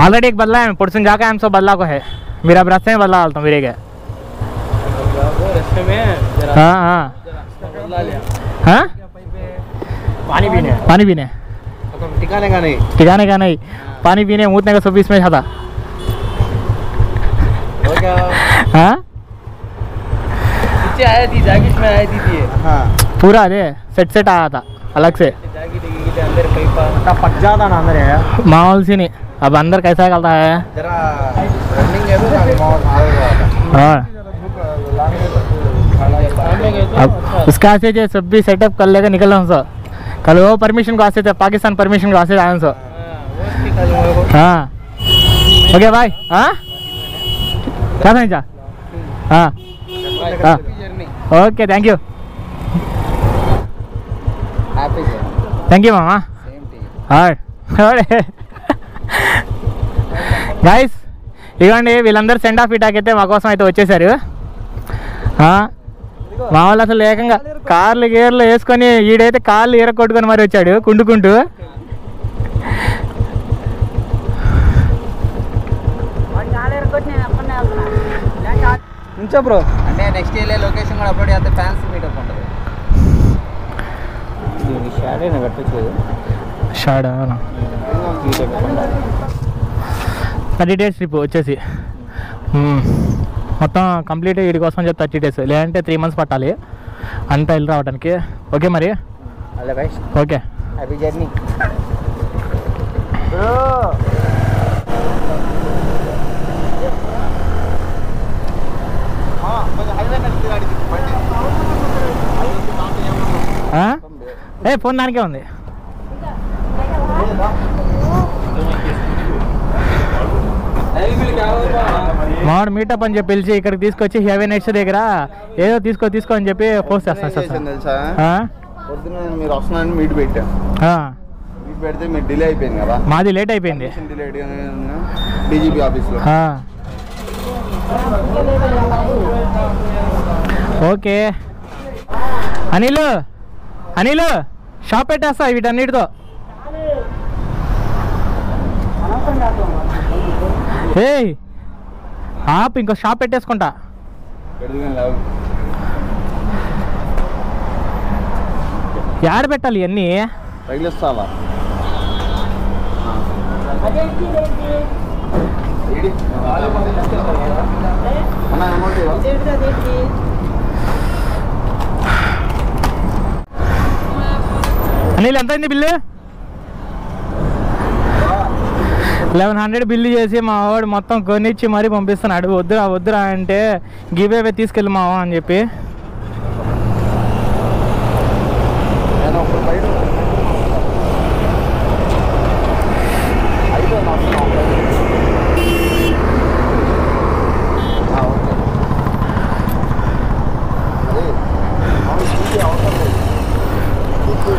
Already एक बदला है पुरसुन जाकर हम सब बदला को है मेरा अब रास्ते में बदला डालता हूँ मेरे के रास्ते में जरा हाँ हाँ बदला लिया हाँ पानी पीने पानी पीने मतलब ठिकाने का नहीं ठिकाने का नहीं पानी पीने मूतने का सब इसमें था हो गया हाँ पीछे आया थी जैकेट में आई थी थी हाँ पूरा अरे सेट सेट आया था अलग से जैकेट गिट अंदर पैपा पट जाता ना अंदर है माहौल से नहीं अब अंदर कैसा चलता है जरा रनिंग है तो ना माहौल आएगा हाँ अब उसका से जो सब भी सेटअप कर लेकर निकल रहा हूँ सर कल वो परमिशन को आसे थे पाकिस्तान परमिशन को आसे आए सर हाँ ओके भाई हाँ क्या समझा हाँ हाँ okay thank you happy thank you మామా సేమ్ టీ గాయస్ ఇదిగోండి వీళ్ళందరూ సెండ్ ఆఫ్ ఇటాక్ అయితే మా కోసం అయితే వచ్చేసారు ఆ, మా వాళ్ళు అసలు ఏకంగా కార్లు గేర్లు వేసుకొని ఈడైతే కార్లు ఈర కొట్టుకొని మరి వచ్చాడు కుండుకుంటూ నుంచో బ్రో అంటే నెక్స్ట్ వెళ్ళే లొకేషన్ కూడా అప్లోడ్ చేస్తే ఫ్యాన్స్ మీటప్ ఉంటుంది షాడే పెట్టచ్చు షాడ్ థర్టీ డేస్ ట్రిప్ వచ్చేసి మ్మ్. మొత్తం కంప్లీట్ వీడి కోసం చెప్పి థర్టీ డేస్ లేదంటే త్రీ మంత్స్ పట్టాలి అంతా వెళ్ళి రావడానికి ఓకే మరి అలా guys okay happy journey bro ఆ? ఏ ఫోన్ దానికే ఉంది మావాడు మీటప్ అని చెప్పి పిలిచి ఇక్కడికి తీసుకొచ్చి హెవీ నెక్స్ట్ దగ్గర ఏదో తీసుకో తీసుకో అని చెప్పి పోస్ట్ చేస్తాను సార్ చేశాను తెలుసా ఆ? పొద్దున మీరు వస్తున్నారని మీట్ పెట్టాం ఆ. మీట్ పెడితే మీరు డిలే అయిపోయింది కదా మాది లేట్ అయిపోయింది డిలే డీజీపీ ఆఫీస్లో ఆ. ఓకే అనిల్ అనిల్ షాప్ పెట్టేస్తా వీటన్నిటితో ఏయ్ ఆప్ ఇంకో షాప్ పెట్టేసుకుంటా పెడుతుంది లేవు యాడ పెట్టాలి ఇవన్నీ తగిలిస్తావా ఏడి? అన్న అమౌంట్ ఇవ్వ. అనిల్ ఎంత అయింది బిల్లు లెవెన్ హండ్రెడ్ బిల్లు చేసి మా వాడు మొత్తం కొనిచ్చి మరీ పంపిస్తున్నాడు వద్దురా వద్దురా అంటే గివేవే తీసుకెళ్ళి మావా అని చెప్పి నేను ఒకరు బయట అయిపోయింది అవసరం ఆ, ఓకే అదే అవును తీసి అవసరం లేదు గుర్తు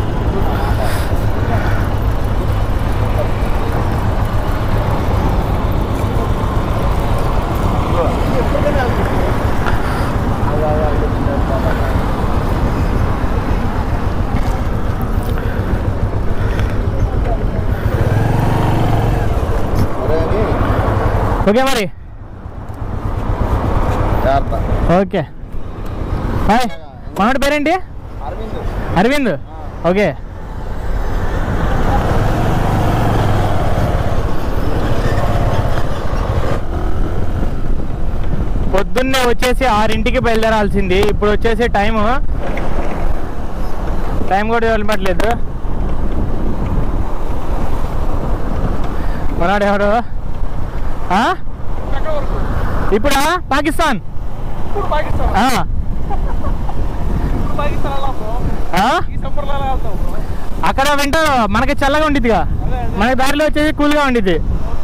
అరే అని ఓకే మరి జాగ్రత్త ఓకే హాయ్ మనోడి పేరేంటి అరవింద్ అరవింద్ ఓకే పొద్దున్నే వచ్చేసి ఆరింటికి బయలుదేరాల్సింది ఇప్పుడు వచ్చేసి టైము టైం కూడా వెళ్ళట్లేదు మనోడు ఎవడు ఆ? ఇప్పుడా పాకిస్తాన్ ఆ. ఆ? అక్కడ వెంట మనకి చల్లగా ఉండిద్దిగా మనకి దారిలో వచ్చేసి కూల్గా ఉండిద్ది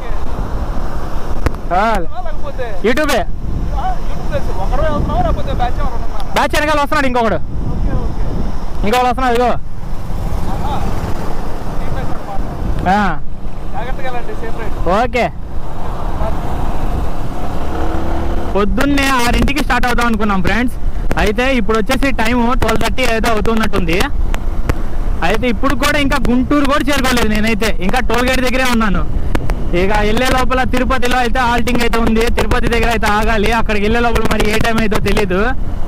ఆ, యూట్యూబే బ్యాచ్ వెనకాల వస్తున్నాడు ఇంకొకడు ఇంకొకడు వస్తున్నాడు ఇదిగో ఆ, ఓకే పొద్దున్నే ఆరింటికి స్టార్ట్ అవుతాం అనుకున్నాం ఫ్రెండ్స్ అయితే ఇప్పుడు వచ్చేసి టైం ట్వెల్వ్ థర్టీ ఏదో అవుతున్నట్టుంది అయితే ఇప్పుడు కూడా ఇంకా గుంటూరు కూడా చేరుకోలేదు నేనైతే ఇంకా టోల్ గేట్ దగ్గరే ఉన్నాను ఇక వెళ్ళే లోపల తిరుపతిలో అయితే హాల్టింగ్ అయితే ఉంది తిరుపతి దగ్గర అయితే ఆగాలి అక్కడికి వెళ్ళే లోపల మరి ఏ టైం అయితే తెలీదు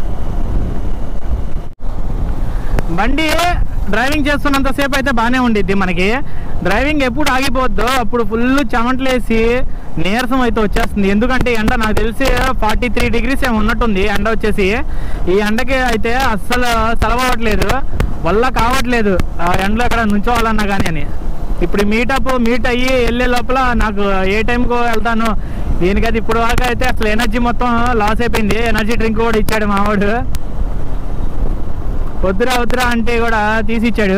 బండి డ్రైవింగ్ చేస్తున్నంతసేపు అయితే బాగానే ఉండిద్ది మనకి డ్రైవింగ్ ఎప్పుడు ఆగిపోద్దో అప్పుడు ఫుల్ చెమటలేసి నీరసం అయితే వచ్చేస్తుంది ఎందుకంటే ఎండ నాకు తెలిసి ఫార్టీ త్రీ డిగ్రీస్ ఏమి ఉన్నట్టుంది ఎండ వచ్చేసి ఈ ఎండకి అయితే అస్సలు సెలవట్లేదు వల్ల కావట్లేదు ఆ ఎండలో ఎక్కడ నుంచోవాలన్నా కానీ అని ఇప్పుడు మీటప్ మీట్ అయ్యి వెళ్ళే లోపల నాకు ఏ టైంకు వెళ్తాను దీనికైతే ఇప్పుడు వరకు అయితే అసలు ఎనర్జీ మొత్తం లాస్ అయిపోయింది ఎనర్జీ డ్రింక్ కూడా ఇచ్చాడు మావాడు వద్దురా వద్దురా అంటే కూడా తీసిచ్చాడు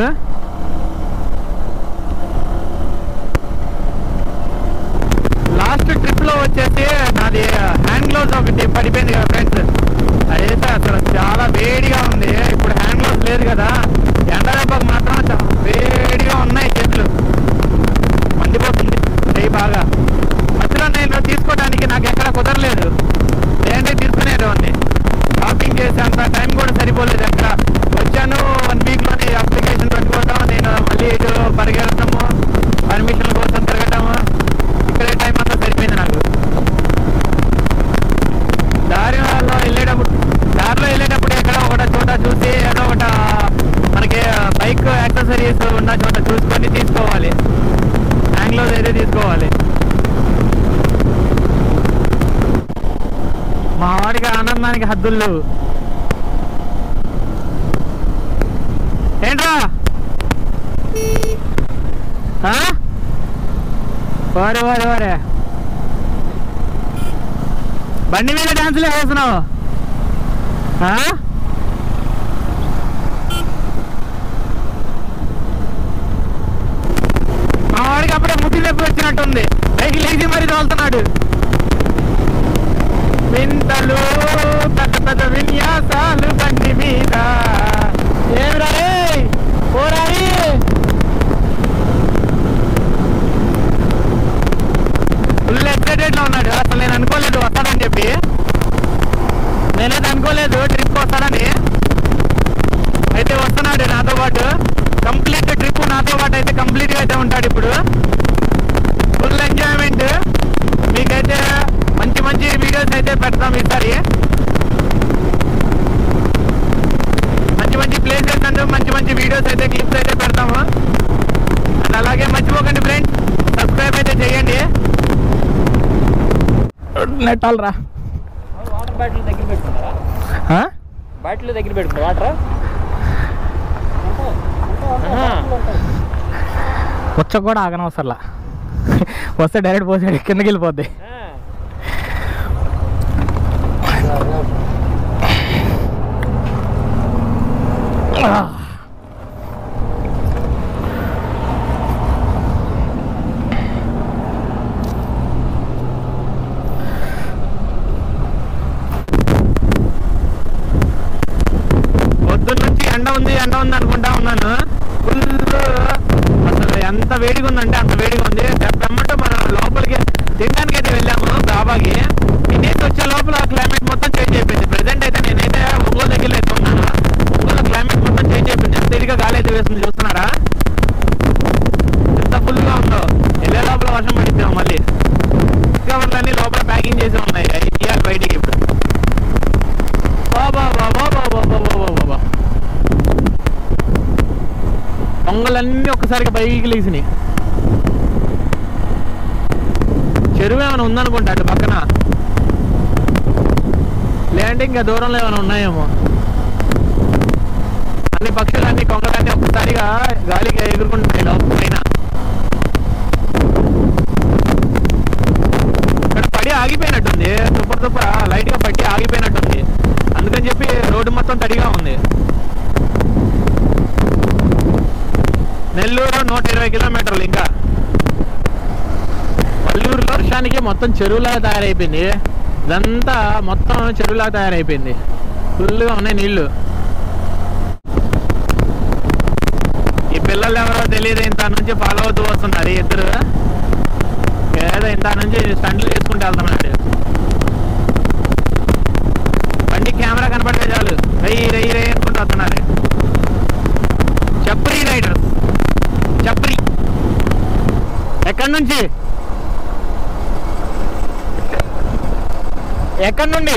లాస్ట్ ట్రిప్ లో వచ్చేసి నాది హ్యాండ్ గ్లోవ్స్ ఒకటి పడిపోయింది కదా ఫ్రెండ్స్ అదైతే అసలు చాలా వేడిగా ఉంది ఇప్పుడు హ్యాండ్ గ్లోవ్స్ లేదు కదా ఎండ దెబ్బకు మాత్రం చాలా వేడిగా ఉన్నాయి చేతులు మండిపోతుంది చేయి బాగా మధ్యలో నేను తీసుకోవడానికి నాకు ఎక్కడ కుదరలేదు లేదంటే తీసుకునేటువంటి షాపింగ్ చేసేంత టైం కూడా సరిపోలేదు ఎక్కడ వచ్చాను వన్ వీక్లోనే అప్లికేషన్ పెట్టుకోవడం నేను మళ్ళీ ఇటు పరిగెడతాము పర్మిషన్ల కోసం తిరగటము ఇక్కడే టైం అంతా సరిపోయింది నాకు దారిలో వెళ్ళేటప్పుడు దారిలో వెళ్ళేటప్పుడు ఎక్కడ ఒకట చోట చూసి ఏదో ఒకట మనకి బైక్ యాక్సెసరీస్ ఉన్న చోట చూసుకొని తీసుకోవాలి హ్యాంగ్లోస్ అయితే తీసుకోవాలి మా వాడికి ఆనందానికి హద్దులు లేవు ఏంట్రా ఆ? వారే వారే వారే బండి మీద డాన్సులు వేస్తున్నావు ఆ? మా వాడికి అప్పుడే ముద్దు నొప్పి వచ్చినట్టుంది పైకి లేచి మరీ తోలుతున్నాడు వింతలు పెద్ద పెద్ద విన్యాసాలు బండి మీద ఏమిరా ఏయ్? పోరాడి ఫుల్ ఎక్సైటెడ్ లో ఉన్నాడు అసలు నేను అనుకోలేదు వస్తాడని చెప్పి నేనైతే అనుకోలేదు ట్రిప్ వస్తాడని అయితే వస్తున్నాడు నాతో పాటు కంప్లీట్ ట్రిప్ నాతో పాటు అయితే కంప్లీట్ గా అయితే ఉంటాడు ఇప్పుడు ఫుల్ ఎంజాయ్మెంట్ మీకైతే మంచి మంచి వీడియోస్ అయితే పెడతాం ఈసారి మంచి మంచి ప్లేసెస్ అండ్ మంచి మంచి వీడియోస్ అయితే క్లిప్స్ అయితే పెడతాము అండ్ అలాగే మర్చిపోకండి ఫ్రెండ్స్ సబ్స్క్రైబ్ అయితే చేయండి నెట్టాలరా వాటర్ బాటిల్ దగ్గర పెట్టుకున్నారా బాటిల్ దగ్గర పెట్టుకున్నా వాటర్ వచ్చ కూడా ఆగనవసరలా వస్తే డైరెక్ట్ పోసాడు కిందకి వెళ్ళిపోద్ది పొద్దున్న నుంచి ఎండ ఉంది ఎండ ఉంది అనుకుంటా ఉన్నాను ఫుల్ అసలు ఎంత వేడిగా ఉందంటే అంత వేడిగా ఉంది తెమ్మంటే మనం లోపలికి తినడానికి అయితే వెళ్ళాము డాబాకి తినేసి వచ్చే లోపల క్లైమేట్ మొత్తం చేంజ్ అయిపోయింది ప్రెసెంట్ అయితే నేనైతే ఒంగోలు దగ్గర అయితే ఉన్నాను ఒంగోలు క్లైమేట్ మొత్తం చేంజ్ అయిపోయింది ఎంత ఇదిగా గాలి అయితే వేస్తుంది చూస్తున్నారా ఎంత ఫుల్గా ఉందో వెళ్ళే లోపల వర్షం పడిద్దాం మళ్ళీ కవర్లన్నీ లోపల ప్యాకింగ్ చేసి ఉన్నాయి ఇయ్యాలి బయటికి ఇప్పుడు బాబా బాబా బాబా బాబా బాబా పొంగలన్నీ ఒక్కసారిగా పైకి లేచినాయి చెరువు ఏమైనా ఉందనుకుంటా అటు పక్కన లేదంటే ఇంకా దూరంలో ఏమైనా ఉన్నాయేమో అన్ని పక్షులన్నీ కొంగలన్నీ ఒక్కసారిగా గాలికి ఎగురుకుంటున్నాయి లోపల పైన ఇక్కడ పడి ఆగిపోయినట్టుంది తుప్పర తుప్పర లైట్ గా పట్టి ఆగిపోయినట్టుంది అందుకని చెప్పి రోడ్డు మొత్తం తడిగా ఉంది నెల్లూరు నూట ఇరవై కిలోమీటర్లు ఇంకా వల్లూరులో వర్షానికి మొత్తం చెరువులాగా తయారైపోయింది ఇదంతా మొత్తం చెరువులాగా తయారైపోయింది ఫుల్గా ఉన్నాయి నీళ్లు ఈ పిల్లలు ఎవరో తెలియదు ఇంత నుంచి ఫాలో అవుతూ వస్తున్నారు ఈ ఇద్దరు ఏదో ఇంత నుంచి స్టంట్లు చేసుకుంటూ వెళ్తున్నాడు బండి కెమెరా కనపడితే చాలు రయ్యి రయ్యి రయ్యి అనుకుంటూ వస్తున్నారు చప్రీ రైడర్స్ చప్రీ ఎక్కడి నుంచి ఎక్కడి నుండి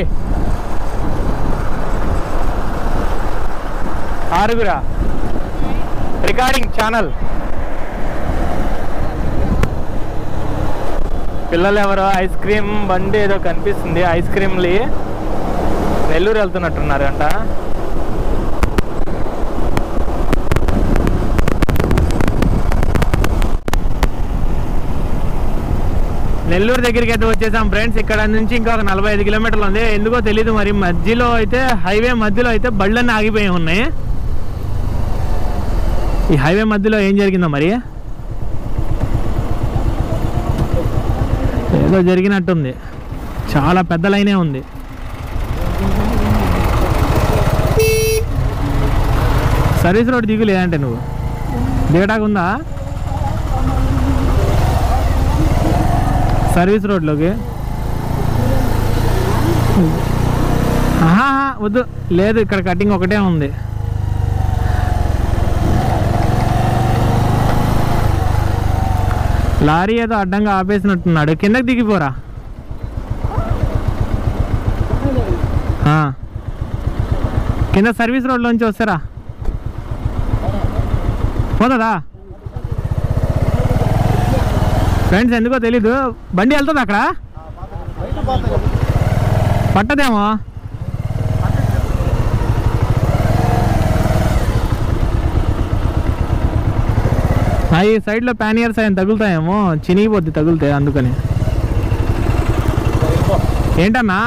ఆరుగురా రికార్డింగ్ ఛానల్ పిల్లలు ఎవరో ఐస్ క్రీమ్ బండి ఏదో కనిపిస్తుంది ఐస్ క్రీమ్లు నెల్లూరు వెళ్తున్నట్టున్నారు అంట నెల్లూరు దగ్గరికి అయితే వచ్చేసాం ఫ్రెండ్స్ ఇక్కడ నుంచి ఇంకా ఒక నలభై ఐదు కిలోమీటర్లు ఉంది ఎందుకో తెలీదు మరి మధ్యలో అయితే హైవే మధ్యలో అయితే బళ్ళన్నీ ఆగిపోయి ఉన్నాయి ఈ హైవే మధ్యలో ఏం జరిగిందో మరి ఏదో జరిగినట్టుంది చాలా పెద్ద లైనే ఉంది సర్వీస్ రోడ్ దిగు లేదంటే నువ్వు దిగటాకు ఉందా సర్వీస్ రోడ్లోకి ఆహా వద్దు లేదు ఇక్కడ కటింగ్ ఒకటే ఉంది లారీ ఏదో అడ్డంగా ఆపేసినట్టున్నాడు కిందకి దిగిపోరా ఆ. కింద సర్వీస్ రోడ్లోంచి వస్తారా పోతుందా ఫ్రెండ్స్ ఎందుకో తెలీదు బండి వెళ్తుంది అక్కడ బయట పోతాయి పట్టదేమో ఆ, ఈ సైడ్లో ప్యానియర్స్ ఆయన తగులుతాయేమో చినిగిపోద్ది తగులుతాయి అందుకని ఏంటన్నా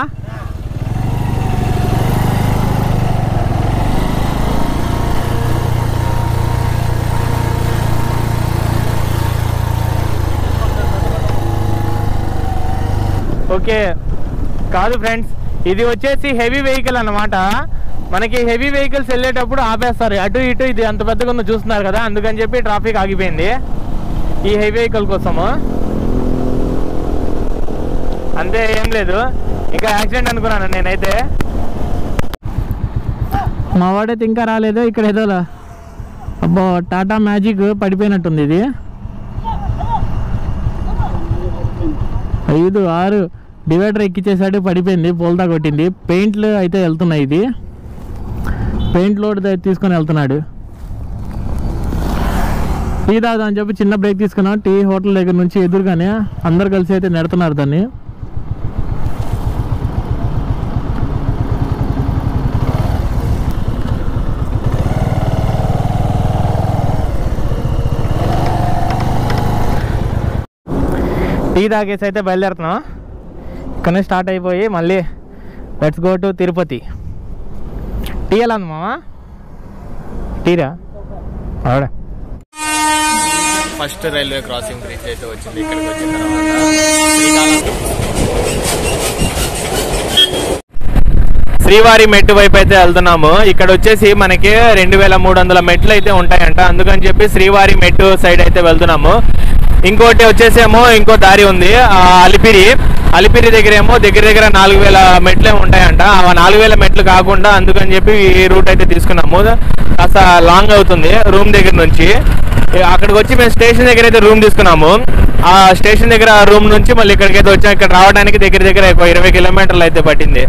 ఓకే కాదు ఫ్రెండ్స్ ఇది వచ్చేసి హెవీ వెహికల్ అన్నమాట మనకి హెవీ వెహికల్స్ వెళ్ళేటప్పుడు ఆపేస్తారు అటు ఇటు ఇది అంత పెద్దగా ఉందో చూస్తున్నారు కదా అందుకని చెప్పి ట్రాఫిక్ ఆగిపోయింది ఈ హెవీ వెహికల్ కోసము అంతే ఏం లేదు ఇంకా యాక్సిడెంట్ అనుకున్నాను నేనైతే మా వాడైతే ఇంకా రాలేదు ఇక్కడ ఏదో లా- అబ్బో టాటా మ్యాజిక్ పడిపోయినట్టుంది ఇది ఐదు ఆరు డివైడర్ ఎక్కిచ్చేసాడు పడిపోయింది పోల్తా కొట్టింది పెయింట్లు అయితే వెళ్తున్నాయి ఇది పెయింట్ లోడ్ ద- తీసుకొని వెళ్తున్నాడు టీ తాగుదాం అని చెప్పి చిన్న బ్రేక్ తీసుకున్నాం టీ హోటల్ దగ్గర నుంచి ఎదురుగానే అందరు కలిసి అయితే నెడుతున్నారు దాన్ని టీ తాగేసి అయితే బయలుదేరుతున్నాం ఇక్కడ నుంచి స్టార్ట్ అయిపోయి మళ్ళీ let's go to Tirupati tea ఎలా ఉంది మామా టీరా ఆవిడ ఫస్ట్ రైల్వే క్రాసింగ్ బ్రిడ్జ్ అయితే వచ్చింది ఇక్కడికి వచ్చిన శ్రీవారి మెట్టు వైపు అయితే వెళ్తున్నాము ఇక్కడ వచ్చేసి మనకి రెండు వేల మూడు వందల మెట్లు అయితే ఉంటాయంట అందుకని చెప్పి శ్రీవారి మెట్టు సైడ్ అయితే వెళ్తున్నాము ఇంకోటి వచ్చేసేమో ఇంకో దారి ఉంది ఆ అలిపిరి అలిపిరి దగ్గర ఏమో దగ్గర దగ్గర నాలుగు వేల మెట్లే ఉంటాయంట ఆ నాలుగు వేల మెట్లు కాకుండా అందుకని చెప్పి ఈ రూట్ అయితే తీసుకున్నాము కాస్త లాంగ్ అవుతుంది రూమ్ దగ్గర నుంచి ఏ, అక్కడికి వచ్చి మేము స్టేషన్ దగ్గర అయితే రూమ్ తీసుకున్నాము ఆ స్టేషన్ దగ్గర రూమ్ నుంచి మళ్ళీ ఇక్కడికి అయితే వచ్చాం ఇక్కడ రావడానికి దగ్గర దగ్గర ఒక ఇరవై కిలోమీటర్లు అయితే పట్టింది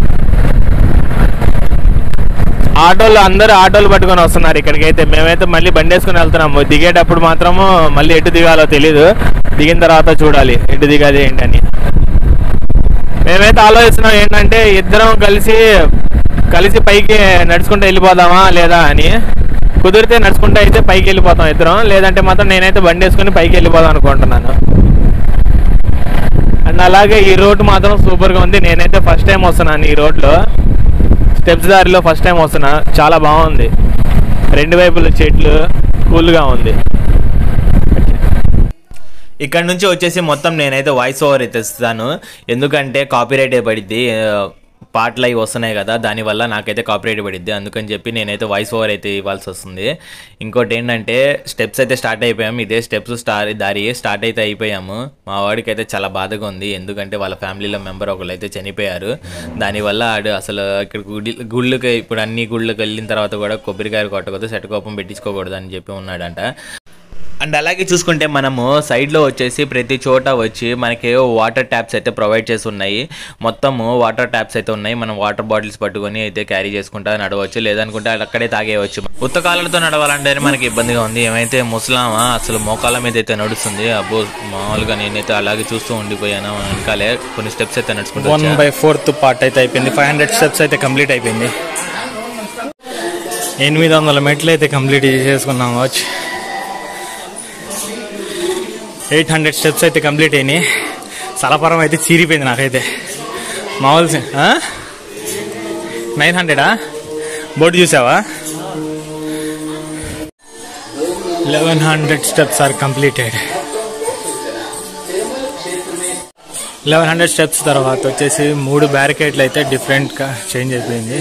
ఆటోలు అందరూ ఆటోలు పట్టుకొని వస్తున్నారు ఇక్కడికి అయితే మేమైతే మళ్ళీ బండి వేసుకుని వెళ్తున్నాము దిగేటప్పుడు మాత్రము మళ్ళీ ఎటు దిగాలో తెలీదు దిగిన తర్వాత చూడాలి ఎటు దిగాలి ఏంటని మేమైతే ఆలోచిస్తున్నాం ఏంటంటే ఇద్దరం కలిసి కలిసి పైకి నడుచుకుంటూ వెళ్ళిపోదామా లేదా అని కుదిరితే నడుచుకుంటూ అయితే పైకి వెళ్ళిపోతాం ఇద్దరం లేదంటే మాత్రం నేనైతే బండి వేసుకుని పైకి వెళ్ళిపోదాం అనుకుంటున్నాను అండ్ అలాగే ఈ రోడ్ మాత్రం సూపర్గా ఉంది నేనైతే ఫస్ట్ టైం వస్తున్నాను ఈ రోడ్లో స్టెప్స్ దారిలో ఫస్ట్ టైం వస్తున్నా చాలా బాగుంది రెండు వైపుల చెట్లు కూల్గా ఉంది ఇక్కడ నుంచి వచ్చేసి మొత్తం నేనైతే వాయిస్ ఓవర్ అయితే ఇస్తాను ఎందుకంటే కాపీరైట్ పడిద్ది ఆ, పాటలు అవి వస్తున్నాయి కదా దానివల్ల నాకైతే కాపీరైట్ పడిద్ది అందుకని చెప్పి నేనైతే వాయిస్ ఓవర్ అయితే ఇవ్వాల్సి వస్తుంది ఇంకోటి ఏంటంటే స్టెప్స్ అయితే స్టార్ట్ అయిపోయాము ఇదే స్టెప్స్ స్టార్ దారి స్టార్ట్ అయితే అయిపోయాము మా వాడికి అయితే చాలా బాధగా ఉంది ఎందుకంటే వాళ్ళ ఫ్యామిలీలో మెంబర్ ఒకళ్ళు అయితే చనిపోయారు దానివల్ల ఆడు అసలు ఇక్కడ గుడి గుళ్ళకి ఇప్పుడు అన్ని గుళ్ళకి వెళ్ళిన తర్వాత కూడా కొబ్బరికాయ కొట్టకూడదు సెటకోపం పెట్టించుకోకూడదు అని చెప్పి ఉన్నాడంట అండ్ అలాగే చూసుకుంటే మనము సైడ్లో వచ్చేసి ప్రతి చోట వచ్చి మనకి వాటర్ ట్యాప్స్ అయితే ప్రొవైడ్ చేసి ఉన్నాయి మొత్తము వాటర్ ట్యాప్స్ అయితే ఉన్నాయి మనం వాటర్ బాటిల్స్ పట్టుకొని అయితే క్యారీ చేసుకుంటా నడవచ్చు లేదనుకుంటే అక్కడే తాగేయవచ్చు ఉత్తకాలతో నడవాలంటే మనకి ఇబ్బందిగా ఉంది ఏమైతే ముసలామా అసలు మోకాళ్ళ మీద అయితే నడుస్తుంది అబ్బో మామూలుగా నేనైతే అలాగే చూస్తూ ఉండిపోయాను వెనకాలే కొన్ని స్టెప్స్ అయితే నడుచుకుంటూ వన్ వచ్చా. బై ఫోర్త్ పార్ట్ అయితే అయిపోయింది ఫైవ్ హండ్రెడ్ స్టెప్స్ అయితే కంప్లీట్ అయిపోయింది ఎనిమిది వందల మెట్లు అయితే కంప్లీట్ చేసుకున్నాం వచ్చి ఎయిట్ హండ్రెడ్ స్టెప్స్ అయితే కంప్లీట్ అయినాయి సలపరం అయితే చీరిపోయింది నాకైతే మామూలు నైన్ హండ్రెడా బోర్డు చూసావా eleven hundred steps are completed eleven hundred steps తర్వాత వచ్చేసి మూడు బ్యారికేడ్లు అయితే డిఫరెంట్గా చేంజ్ అయిపోయింది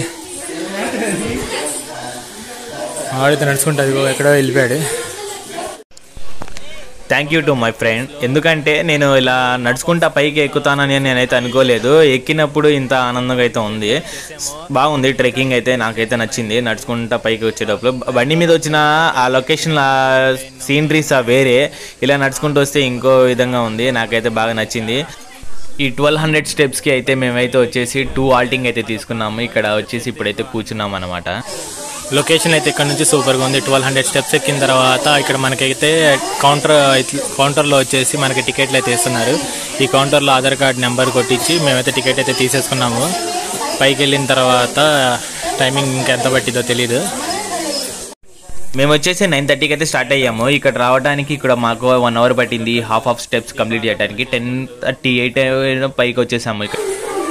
ఆడితే నడుచుకుంటే అది ఎక్కడో వెళ్ళిపోయాడు thank you to my friend ఎందుకంటే నేను ఇలా నడుచుకుంటా పైకి ఎక్కుతానని నేనైతే అనుకోలేదు ఎక్కినప్పుడు ఇంత ఆనందంగా అయితే ఉంది బాగుంది ట్రెక్కింగ్ అయితే నాకైతే నచ్చింది నడుచుకుంటా పైకి వచ్చేటప్పుడు బండి మీద వచ్చిన ఆ లొకేషన్ సీనరీస్ వేరే ఇలా నడుచుకుంటూ వస్తే ఇంకో విధంగా ఉంది నాకైతే బాగా నచ్చింది ఈ ట్వెల్వ్ హండ్రెడ్ స్టెప్స్కి అయితే మేమైతే వచ్చేసి టూ ఆల్టింగ్ అయితే తీసుకున్నాము ఇక్కడ వచ్చేసి ఇప్పుడైతే కూర్చున్నాం అనమాట లొకేషన్ అయితే ఇక్కడ నుంచి సూపర్గా ఉంది ట్వెల్వ్ హండ్రెడ్ స్టెప్స్ ఎక్కిన తర్వాత ఇక్కడ మనకైతే కౌంటర్ కౌంటర్లో వచ్చేసి మనకి టికెట్లు అయితే ఇస్తున్నారు ఈ కౌంటర్లో ఆధార్ కార్డ్ నెంబర్ కొట్టించి మేమైతే టికెట్ అయితే తీసేసుకున్నాము పైకి వెళ్ళిన తర్వాత టైమింగ్ ఇంకెంత పట్టిందో తెలీదు మేము వచ్చేసి నైన్ థర్టీకి అయితే స్టార్ట్ అయ్యాము ఇక్కడ రావడానికి ఇక్కడ మాకు వన్ అవర్ పట్టింది హాఫ్ ఆఫ్ స్టెప్స్ కంప్లీట్ చేయడానికి టెన్ థర్టీ ఎయిట్ పైకి వచ్చేసాము ఇక్కడ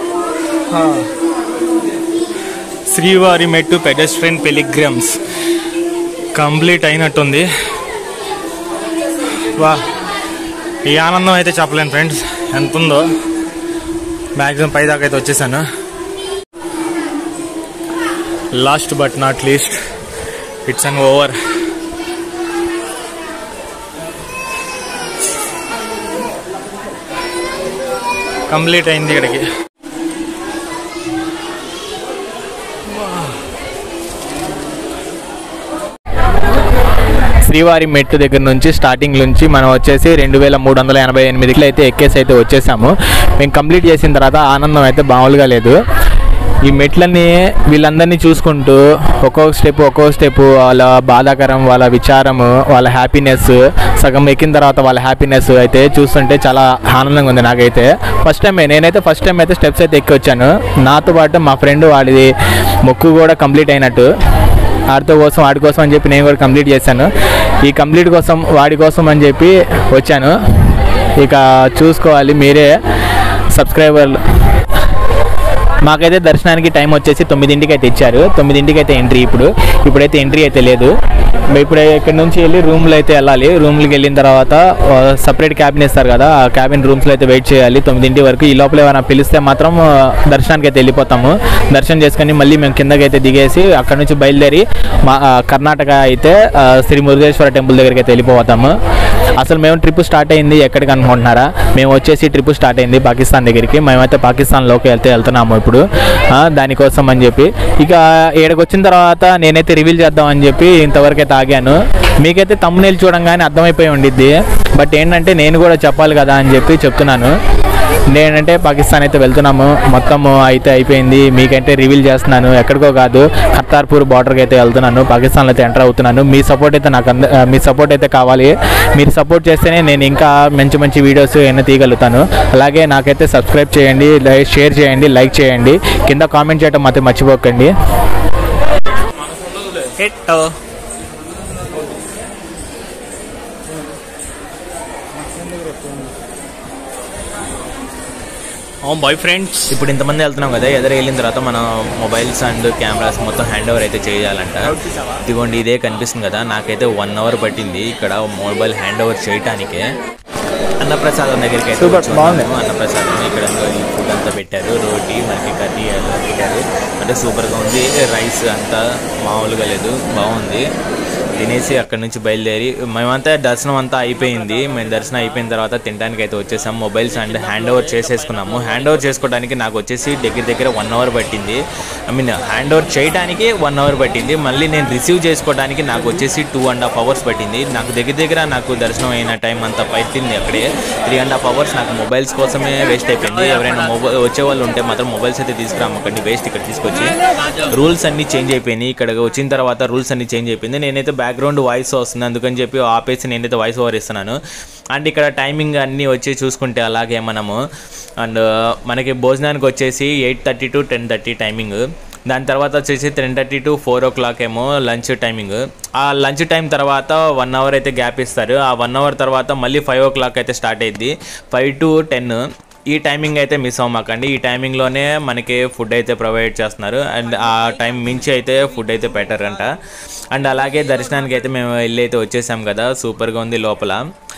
శ్రీవారి మెట్టు పెడెస్ట్రియన్ పెలిగ్రమ్స్ కంప్లీట్ అయినట్టుంది వా ఈ ఆనందం అయితే చెప్పలేను ఫ్రెండ్స్ ఎంత ఉందో మ్యాక్సిమం పై దాకా అయితే వచ్చేసాను last but not least it's all over complete అయింది ఇక్కడికి శ్రీవారి మెట్టు దగ్గర నుంచి స్టార్టింగ్ నుంచి మనం వచ్చేసి రెండు వేల మూడు వందల ఎనభై ఎనిమిదికి అయితే ఎక్కేసి అయితే వచ్చేసాము మేము కంప్లీట్ చేసిన తర్వాత ఆనందం అయితే మామూలుగా లేదు ఈ మెట్లన్నీ వీళ్ళందరినీ చూసుకుంటూ ఒక్కొక్క స్టెప్ ఒక్కొక్క స్టెప్ వాళ్ళ బాధాకరం వాళ్ళ విచారము వాళ్ళ హ్యాపీనెస్ సగం ఎక్కిన తర్వాత వాళ్ళ హ్యాపీనెస్ అయితే చూస్తుంటే చాలా ఆనందంగా ఉంది నాకైతే ఫస్ట్ టైం నేనైతే ఫస్ట్ టైం అయితే స్టెప్స్ అయితే ఎక్కి వచ్చాను నాతో పాటు మా ఫ్రెండ్ వాడిది మొక్కు కూడా కంప్లీట్ అయినట్టు ఆడితో కోసం వాడి కోసం అని చెప్పి నేను కూడా కంప్లీట్ చేశాను ఈ కంప్లీట్ కోసం వాడి కోసం అని చెప్పి వచ్చాను ఇక చూసుకోవాలి మీరే సబ్స్క్రైబర్లు మాకైతే దర్శనానికి టైం వచ్చేసి తొమ్మిదింటికి అయితే ఇచ్చారు తొమ్మిదింటికి అయితే ఎంట్రీ ఇప్పుడు ఇప్పుడైతే ఎంట్రీ అయితే లేదు ఇప్పుడు ఇక్కడ నుంచి వెళ్ళి రూమ్లో అయితే వెళ్ళాలి రూమ్కి వెళ్ళిన తర్వాత సపరేట్ క్యాబిన్ ఇస్తారు కదా ఆ క్యాబిన్ రూమ్స్లో అయితే వెయిట్ చేయాలి తొమ్మిదింటి వరకు ఈ లోపల ఏమైనా పిలిస్తే మాత్రం ఆ, దర్శనానికి అయితే వెళ్ళిపోతాము దర్శనం చేసుకొని మళ్ళీ మేము కిందకి అయితే దిగేసి అక్కడ నుంచి బయలుదేరి మా ఆ, కర్ణాటక అయితే ఆ, శ్రీ మురుగేశ్వర టెంపుల్ దగ్గరికి అయితే వెళ్ళిపోతాము అసలు మేము ట్రిప్ స్టార్ట్ అయింది ఎక్కడికి అనుకుంటున్నారా మేము వచ్చేసి ట్రిప్ స్టార్ట్ అయింది పాకిస్తాన్ దగ్గరికి మేమైతే పాకిస్తాన్లోకి వెళ్తే వెళ్తున్నాము ఇప్పుడు ఆ, దానికోసం అని చెప్పి ఇక ఏడకి వచ్చిన తర్వాత నేనైతే రివీల్ చేద్దాం అని చెప్పి ఇంతవరకు అయితే ఆగాను మీకైతే తమ్మునేలు చూడంగానే అర్థమైపోయి ఉండిద్ది బట్ ఏంటంటే నేను కూడా చెప్పాలి కదా అని చెప్పి చెప్తున్నాను నేనంటే పాకిస్తాన్ అయితే వెళ్తున్నాము మొత్తం అయితే అయిపోయింది మీకైతే రివీల్ చేస్తున్నాను ఎక్కడికో కాదు కర్తార్పూర్ బార్డర్కి అయితే వెళ్తున్నాను పాకిస్తాన్లో అయితే ఎంటర్ అవుతున్నాను మీ సపోర్ట్ అయితే నాకు అంద ఆ, మీ సపోర్ట్ అయితే కావాలి మీరు సపోర్ట్ చేస్తేనే నేను ఇంకా మంచి మంచి వీడియోస్ ఎన్నో తీయగలుగుతాను అలాగే నాకైతే సబ్స్క్రైబ్ చేయండి లై- షేర్ చేయండి లైక్ చేయండి కింద కామెంట్ చేయడం మాత్రం మర్చిపోకండి బాయ్ ఫ్రెండ్స్ ఇప్పుడు ఇంతమంది వెళ్తున్నాం కదా ఎదురు వెళ్ళిన తర్వాత మన మొబైల్స్ అండ్ కెమెరాస్ మొత్తం హ్యాండ్ ఓవర్ అయితే చేయాలంట ఇదిగోండి ఇదే కనిపిస్తుంది కదా నాకైతే వన్ అవర్ పట్టింది ఇక్కడ మొబైల్ హ్యాండ్ ఓవర్ చేయటానికే అన్నప్రసాదం దగ్గరికి అయితే Super, వచ్చి బాగుంది. ఉన్నాము. అన్నప్రసాదం ఇక్కడ ఈ ఫుడ్ అంతా పెట్టారు రోటీ మనకి కర్రీ అలా పెట్టారు అంటే సూపర్గా ఉంది రైస్ అంతా మామూలుగా లేదు బాగుంది తినేసి అక్కడ నుంచి బయలుదేరి మేమంతా దర్శనం అంతా అయిపోయింది మేము దర్శనం అయిపోయిన తర్వాత తినడానికి అయితే వచ్చేసాం మొబైల్స్ అండ్ హ్యాండ్ ఓవర్ చేసేసుకున్నాము హ్యాండ్ ఓవర్ చేసుకోవడానికి నాకు వచ్చేసి దగ్గర దగ్గర వన్ అవర్ పట్టింది ఐ మీన్ హ్యాండ్ ఓవర్ చేయడానికి వన్ అవర్ పట్టింది మళ్ళీ నేను రిసీవ్ చేసుకోవడానికి నాకు వచ్చేసి టూ అండ్ హాఫ్ అవర్స్ పట్టింది నాకు దగ్గర దగ్గర నాకు దర్శనం అయిన టైం అంతా పట్టింది అక్కడే త్రీ అండ్ హాఫ్ అవర్స్ నాకు మొబైల్స్ కోసమే వేస్ట్ అయిపోయింది ఎవరైనా మొబైల్ వచ్చే వాళ్ళు ఉంటే మాత్రం మొబైల్స్ అయితే తీసుకురామకండి వేస్ట్ ఇక్కడ తీసుకొచ్చి రూల్స్ అన్ని చేంజ్ అయిపోయినాయి ఇక్కడ వచ్చిన తర్వాత రూల్స్ అన్ని చేంజ్ అయిపోయింది నేనైతే బ్యాక్గ్రౌండ్ వాయిస్ వస్తుంది అందుకని చెప్పి ఆపేసి నేనైతే వాయిస్ ఓవర్ ఇస్తున్నాను అండ్ ఇక్కడ టైమింగ్ అన్నీ వచ్చి చూసుకుంటే అలాగే మనము అండ్ మనకి భోజనానికి వచ్చేసి eight thirty to ten thirty timing దాని తర్వాత వచ్చేసి ten thirty to four o'clock ఏమో లంచ్ టైమింగ్ ఆ లంచ్ టైం తర్వాత వన్ అవర్ అయితే గ్యాప్ ఇస్తారు ఆ వన్ అవర్ తర్వాత మళ్ళీ ఫైవ్ ఓ క్లాక్ అయితే స్టార్ట్ అయ్యింది ఫైవ్ టు టెన్ ఈ టైమింగ్ అయితే మిస్ అవ్వమాకండి ఈ టైమింగ్లోనే మనకి ఫుడ్ అయితే ప్రొవైడ్ చేస్తున్నారు అండ్ ఆ టైం మించి అయితే ఫుడ్ అయితే బెటర్ అంట అండ్ అలాగే దర్శనానికి అయితే మేము వెళ్ళి అయితే వచ్చేసాం కదా సూపర్గా ఉంది లోపల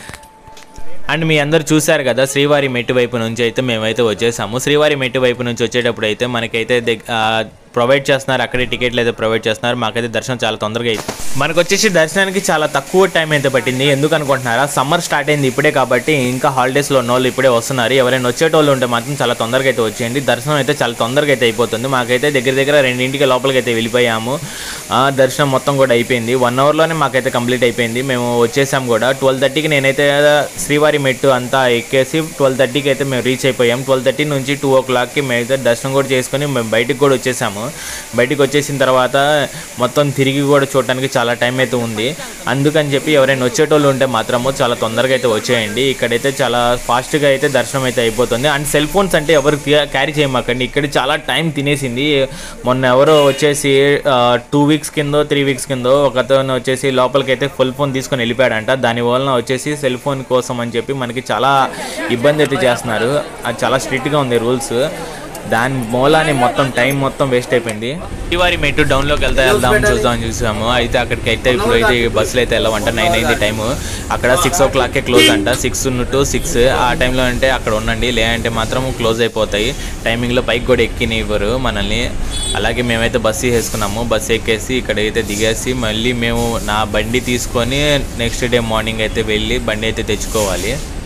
అండ్ మీ అందరు చూశారు కదా శ్రీవారి మెట్టు వైపు నుంచి అయితే మేమైతే వచ్చేసాము శ్రీవారి మెట్టు వైపు నుంచి వచ్చేటప్పుడు అయితే మనకైతే దగ్- ఆ, ప్రొవైడ్ చేస్తున్నారు అక్కడే టికెట్లు అయితే ప్రొవైడ్ చేస్తున్నారు మాకైతే దర్శనం చాలా తొందరగా అయింది మనకు వచ్చేసి దర్శనానికి చాలా తక్కువ టైం అయితే పట్టింది ఎందుకు అనుకుంటున్నారా సమ్మర్ స్టార్ట్ అయింది ఇప్పుడే కాబట్టి ఇంకా హాలిడేస్లో ఉన్న వాళ్ళు ఇప్పుడే వస్తున్నారు ఎవరైనా వచ్చేటోళ్ళు ఉంటే మాత్రం చాలా తొందరగా అయితే వచ్చేయండి దర్శనం అయితే చాలా తొందరగా అయితే అయిపోతుంది మాకైతే దగ్గర దగ్గర రెండింటికి లోపలికి అయితే వెళ్ళిపోయాము ఆ, దర్శనం మొత్తం కూడా అయిపోయింది వన్ అవర్లోనే మాకైతే కంప్లీట్ అయిపోయింది మేము వచ్చేసాం కూడా ట్వెల్వ్ థర్టీకి నేనైతే శ్రీవారి మెట్టు అంతా ఎక్కేసి ట్వెల్వ్ థర్టీకి అయితే మేము రీచ్ అయిపోయాం ట్వెల్వ్ థర్టీ నుంచి టూ ఓ క్లాక్కి మేమైతే దర్శనం కూడా చేసుకొని మేము బయటికి కూడా వచ్చేసాము బయటికి వచ్చేసిన తర్వాత మొత్తం తిరిగి కూడా చూడటానికి చాలా టైం అయితే ఉంది అందుకని చెప్పి ఎవరైనా వచ్చేటోళ్ళు ఉంటే మాత్రము చాలా తొందరగా అయితే వచ్చేయండి ఇక్కడైతే చాలా ఫాస్ట్గా అయితే దర్శనం అయితే అయిపోతుంది అండ్ సెల్ ఫోన్స్ అంటే ఎవరు క్యారీ చేయమాకండి ఇక్కడ చాలా టైం తినేసింది మొన్న ఎవరో వచ్చేసి టూ వీక్స్ కిందో త్రీ వీక్స్ కిందో ఒకతను వచ్చేసి లోపలికి అయితే ఫుల్ ఫోన్ తీసుకొని వెళ్ళిపోయాడంట దాని వలన వచ్చేసి సెల్ ఫోన్ కోసం అని చెప్పి మనకి చాలా ఇబ్బంది అయితే చేస్తున్నారు అది చాలా స్ట్రిక్ట్గా ఉంది రూల్స్ దాని మూలాన్ని మొత్తం టైం మొత్తం వేస్ట్ అయిపోయింది శ్రీవారి మెట్టు డౌన్లోకి వెళ్తా వెళ్దాం చూద్దాం చూసాము అయితే అక్కడికి అయితే ఇప్పుడు అయితే బస్సులు అయితే వెళ్ళవంట నైన్ అయింది టైము అక్కడ సిక్స్ ఓ క్లాక్కే క్లోజ్ అంట సిక్స్ టు సిక్స్ ఆ టైంలో అంటే అక్కడ ఉండండి లేదంటే మాత్రం క్లోజ్ అయిపోతాయి టైమింగ్లో పైకి కూడా ఎక్కినివ్వరు మనల్ని అలాగే మేమైతే బస్సు వేసుకున్నాము బస్సు ఎక్కేసి ఇక్కడైతే దిగేసి మళ్ళీ మేము నా బండి తీసుకొని నెక్స్ట్ డే మార్నింగ్ అయితే వెళ్ళి బండి అయితే తెచ్చుకోవాలి